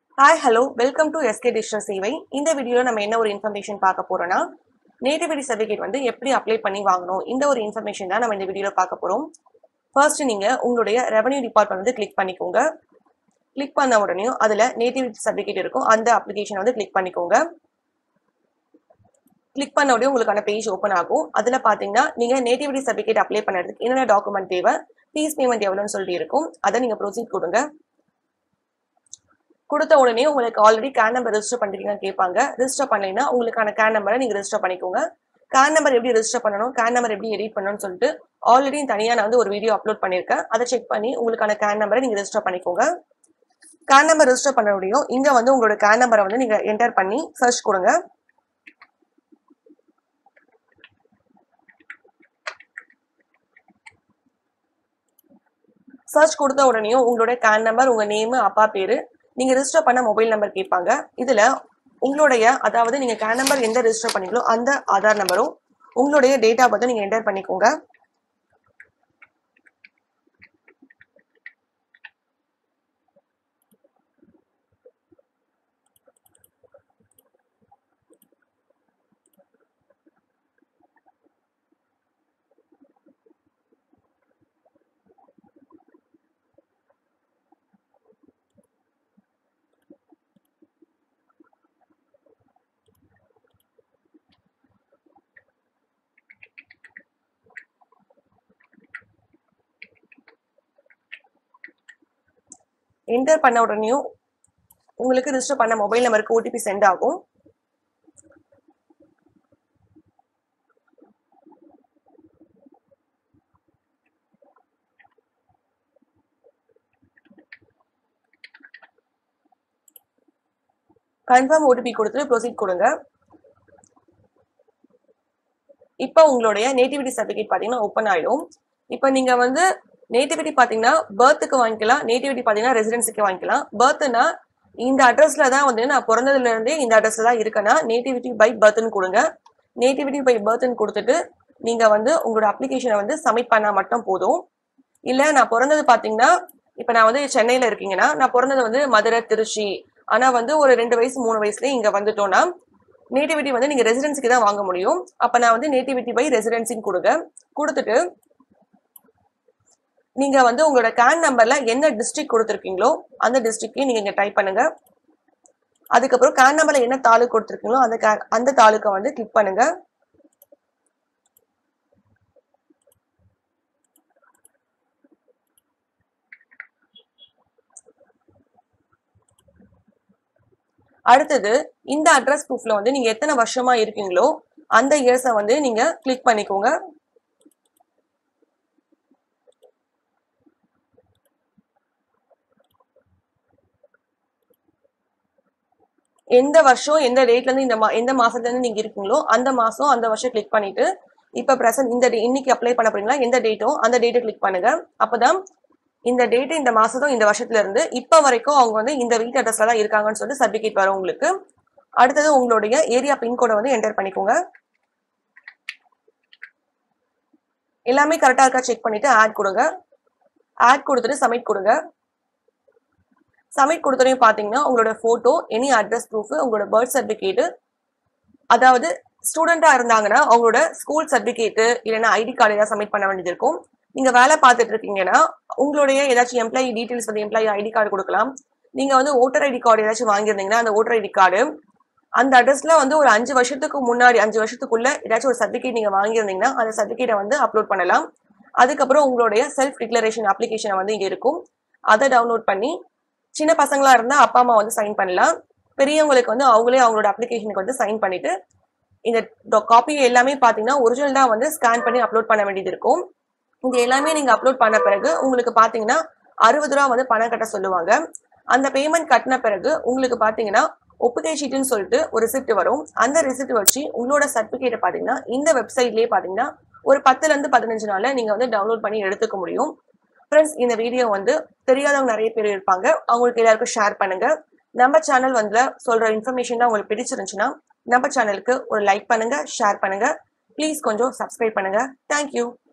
hi hello welcome to SK digital சேவை இந்த வீடியோவில் நம்ம என்ன ஒரு இன்ஃபர்மேஷன் பார்க்க போறோம்னா நேட்டிவிட்டி சர்டிஃபிகேட் வந்து எப்படி அப்ளை பண்ணி வாங்கணும் இந்த ஒரு இன்ஃபர்மேஷன் தான் நம்ம இந்த வீடியோவில் பார்க்க போறோம் ஃபர்ஸ்ட் நீங்க உங்களுடைய ரெவன்யூ டிபார்ட்மெண்ட் வந்து கிளிக் பண்ணிக்கோங்க கிளிக் பண்ண உடனே அதுல நேட்டிவிட்டி சர்டிஃபிகேட் இருக்கும் அந்த அப்ளிகேஷன் வந்து கிளிக் பண்ணிக்கோங்க கிளிக் பண்ண உடனே உங்களுக்கான பேஜ் ஓப்பன் ஆகும் அதுல பாத்தீங்கன்னா நீங்க நேட்டிவிட்டி சர்டிஃபிகேட் அப்ளை பண்ணுறதுக்கு என்னென்ன டாக்குமெண்ட் தேவை ஃபீஸ் பேமெண்ட் எவ்வளோன்னு சொல்லிட்டு இருக்கும் அதை நீங்க ப்ரொசீட் கொடுங்க கொடுத்த உடனே உங்களுக்கு ஆல்ரெடி கேன் நம்பர் ரெஜிஸ்டர் பண்ணிருக்கீங்கன்னு கேட்பாங்க ரெஜிஸ்டர் பண்ணலைன்னா உங்களுக்கான கேன் நம்பரை நீங்க ரெஜிஸ்டர் பண்ணிக்கோங்க கேன் நம்பர் எப்படி ரெஜிஸ்டர் பண்ணணும் கேன் நம்பர் எப்படி எடிட் பண்ணணும்னு சொல்லிட்டு ஆல்ரெடி தனியாக நான் வந்து ஒரு வீடியோ அப்லோட் பண்ணியிருக்கேன் அதை செக் பண்ணி உங்களுக்கான கேன் நம்பரை நீங்க ரெஜிஸ்டர் பண்ணிக்கோங்க கேன் நம்பர் ரெஜிஸ்டர் பண்ண முடியும் இங்க வந்து உங்களோட கேன் நம்பரை வந்து நீங்க என்டர் பண்ணி சர்ச் கொடுங்க சர்ச் கொடுத்த உடனேயும் உங்களோட கேன் நம்பர் உங்க நேம் அப்பா பேரு நீங்க ரெஜிஸ்டர் பண்ண மொபைல் நம்பர் கேட்பாங்க இதுல உங்களுடைய அதாவது நீங்க கேன் நம்பர் எந்த ரெஜிஸ்டர் பண்ணீங்களோ அந்த ஆதார் நம்பரும் உங்களுடைய டேட்டா பத்தி நீங்க என்டர் பண்ணிக்கோங்க என்டர் பண்ண உடனேயும் உங்களுக்கு ரெஜிஸ்டர் பண்ண மொபைல் நம்பருக்கு ஓடிபி சென்ட் ஆகும் கன்ஃபார்ம் ஓடிபி கொடுத்துட்டு ப்ரொசீட் கொடுங்க இப்போ உங்களுடைய நேட்டிவிட்டி சர்டிஃபிகேட் பார்த்தீங்கன்னா ஓப்பன் ஆயிடும் இப்போ நீங்க வந்து நேட்டிவிட்டி பார்த்தீங்கன்னா பர்த்துக்கு வாங்கிக்கலாம் நேட்டிவிட்டி பார்த்தீங்கன்னா ரெசிடென்சிக்கு வாங்கிக்கலாம் பர்த்னா இந்த அட்ரஸ்ல தான் வந்து நான் பிறந்ததுல இருந்தே இந்த அட்ரஸ்ல தான் இருக்கேன்னா நேட்டிவிட்டி பை பர்த்னு கொடுங்க நேட்டிவிட்டி பை பர்த்னு கொடுத்துட்டு நீங்க வந்து உங்களோட அப்ளிகேஷனை வந்து சப்மிட் பண்ணா மட்டும் போதும் இல்ல நான் பிறந்தது பாத்தீங்கன்னா இப்ப நான் வந்து சென்னையில இருக்கீங்கன்னா நான் பிறந்தது வந்து மதுரை திருச்சி ஆனா வந்து ஒரு ரெண்டு வயசு மூணு வயசுல இங்க வந்துட்டோம்னா நேட்டிவிட்டி வந்து நீங்க ரெசிடென்சிக்கு தான் வாங்க முடியும் அப்ப நான் வந்து நேட்டிவிட்டி பை ரெசிடென்சின்னு கொடுங்க கொடுத்துட்டு நீங்க வந்து உங்களோட கேன் நம்பர்ல என்ன டிஸ்ட்ரிக்ட் கொடுத்துருக்கீங்களோ அந்த டிஸ்ட்ரிக்டையும் நீங்க இங்க டைப் பண்ணுங்க அதுக்கப்புறம் கேன் நம்பர்ல என்ன தாலுக்கு கொடுத்துருக்கீங்களோ அந்த ca- அந்த தாலுக்கை வந்து கிளிக் பண்ணுங்க அடுத்தது இந்த அட்ரஸ் ப்ரூஃப்ல வந்து நீங்க எத்தனை வருஷமா இருக்கீங்களோ அந்த இயர்ஸை வந்து நீங்க கிளிக் பண்ணிக்கோங்க எந்த வருஷம் எந்த டேட்ல இருந்து இந்த மா- எந்த மாசத்துல இருந்து நீங்க இருக்கீங்களோ அந்த மாசம் அந்த வருஷம் கிளிக் பண்ணிட்டு இப்ப பிரசன்ட் இந்த day- இன்னைக்கு அப்ளை பண்ண போறீங்களா எந்த டேட்டோ அந்த டேட்டை கிளிக் பண்ணுங்க அப்பதான் இந்த டேட் இந்த மாசத்தும் இந்த வருஷத்துல இருந்து இப்ப வரைக்கும் அவங்க வந்து இந்த வீட்டு அட்ரஸ்ல தான் இருக்காங்கன்னு சொல்லிட்டு சர்டிபிகேட் வரும் உங்களுக்கு அடுத்தது உங்களுடைய ஏரியா பின்கோடை வந்து என்டர் பண்ணிக்கோங்க எல்லாமே கரெக்டா இருக்கா செக் பண்ணிட்டு ஆட் கொடுங்க ஆட் கொடுத்துட்டு சப்மிட் கொடுங்க சப்மிட் கொடுத்ததையும் பார்த்தீங்கன்னா உங்களோட ஃபோட்டோ எனி அட்ரஸ் ப்ரூஃப் உங்களோட பர்த் சர்டிஃபிகேட்டு அதாவது ஸ்டூடெண்ட்டாக இருந்தாங்கன்னா அவங்களோட ஸ்கூல் சர்டிஃபிகேட்டு இல்லைன்னா ஐடி கார்டு ஏதாவது சப்மிட் பண்ண வேண்டியது இருக்கும் நீங்கள் வேலை பார்த்துட்டு இருக்கீங்கன்னா உங்களுடைய ஏதாச்சும் எம்ப்ளாயி டீட்டெயில்ஸ் வந்து எம்ப்ளாயி ஐடி கார்டு கொடுக்கலாம் நீங்கள் வந்து ஓட்டர் ஐடி கார்டு ஏதாச்சும் வாங்கியிருந்தீங்கன்னா அந்த ஓட்டர் ஐடி கார்டு அந்த அட்ரஸ்ல வந்து ஒரு அஞ்சு வருஷத்துக்கு முன்னாடி அஞ்சு வருஷத்துக்குள்ள ஏதாச்சும் ஒரு சர்டிஃபிகேட் நீங்க வாங்கியிருந்தீங்கன்னா அந்த சர்டிஃபிகேட்டை வந்து அப்லோட் பண்ணலாம் அதுக்கப்புறம் உங்களுடைய செல்ஃப் டிக்ளரேஷன் அப்ளிகேஷன் வந்து இங்க இருக்கும் அதை டவுன்லோட் பண்ணி சின்ன பசங்களா இருந்தா அப்பா அம்மா வந்து சைன் பண்ணலாம் பெரியவங்களுக்கு வந்து அவங்களே அவங்களோட அப்ளிகேஷனுக்கு வந்து சைன் பண்ணிட்டு இந்த காப்பி எல்லாமே பாத்தீங்கன்னா ஒரிஜினல் தான் வந்து ஸ்கேன் பண்ணி அப்லோட் பண்ண வேண்டியது இருக்கும் இது எல்லாமே நீங்க அப்லோட் பண்ண பிறகு உங்களுக்கு பாத்தீங்கன்னா அறுபது ரூபா வந்து பணம் கட்ட சொல்லுவாங்க அந்த பேமெண்ட் கட்டின பிறகு உங்களுக்கு பாத்தீங்கன்னா ஒப்புகை சீட்டுன்னு சொல்லிட்டு ஒரு ரிசிப்ட் வரும் அந்த ரிசிப்ட் வச்சு உங்களோட சர்டிபிகேட்டை பாத்தீங்கன்னா இந்த வெப்சைட்லயே பாத்தீங்கன்னா ஒரு பத்துல இருந்து பதினஞ்சு நாள்ல நீங்க வந்து டவுன்லோட் பண்ணி எடுத்துக்க முடியும் ஃப்ரெண்ட்ஸ் இந்த வீடியோ வந்து தெரியாதவங்க நிறைய பேர் இருப்பாங்க அவங்களுக்கு எல்லாருக்கும் ஷேர் பண்ணுங்க நம்ம சேனல் வந்து சொல்ற இன்ஃபர்மேஷன் தான் உங்களுக்கு பிடிச்சிருந்துச்சுன்னா நம்ம சேனலுக்கு ஒரு லைக் பண்ணுங்க ஷேர் பண்ணுங்க ப்ளீஸ் கொஞ்சம் சப்ஸ்கிரைப் பண்ணுங்க தேங்க்யூ